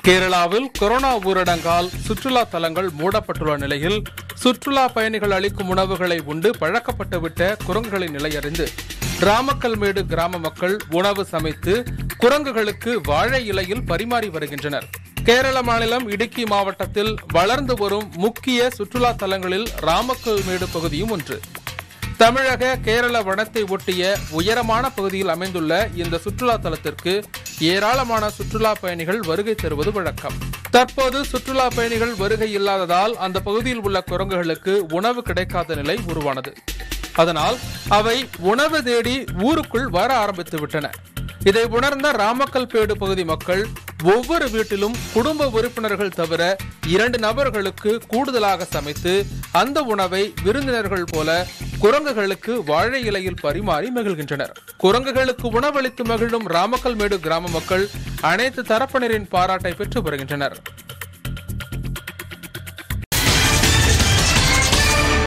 கேரளாவில் கொரோனா ஊரடங்கால் சுற்றுலா தலங்கள் மூடப்பட்டுள்ள நிலையில் சுற்றுலா பயணிகள் அளிக்கும் உணவுகளை உண்டு பழக்கப்பட்டுவிட்ட குரங்குகளின் நிலையறிந்து ராமக்கல்மேடு கிராம மக்கள் உணவு சமைத்து குரங்குகளுக்கு வாழை இலையில் பரிமாறி வருகின்றனர் கேரள மாநிலம் இடுக்கி மாவட்டத்தில் வளர்ந்து வரும் முக்கிய சுற்றுலா தலங்களில் ராமக்கல்மேடு பகுதியும் ஒன்று தமிழக கேரள வனத்தை ஒட்டிய உயரமான பகுதியில் அமைந்துள்ள இந்த சுற்றுலா தலத்திற்கு ஏராளமான சுற்றுலா பயணிகள் வருகை தருவது வழக்கம் தற்போது சுற்றுலா பயணிகள் வருகை இல்லாததால் அந்த பகுதியில் உள்ள குரங்குகளுக்கு உணவு கிடைக்காத நிலை உருவானது அதனால் அவை உணவு தேடி ஊருக்குள் வர ஆரம்பித்து விட்டன இதை உணர்ந்த ராமக்கல்பேடு பகுதி மக்கள் ஒவ்வொரு வீட்டிலும் குடும்ப உறுப்பினர்கள் தவிர இரண்டு நபர்களுக்கு கூடுதலாக சமைத்து அந்த உணவை விருந்தினர்கள் போல குரங்குகளுக்கு வாழை இலையில் பரிமாறி மகிழ்கின்றனர் குரங்குகளுக்கு உணவளித்து மகிழும் ராமக்கல்மேடு கிராம மக்கள் அனைத்து தரப்பினரின் பாராட்டை பெற்று வருகின்றனர்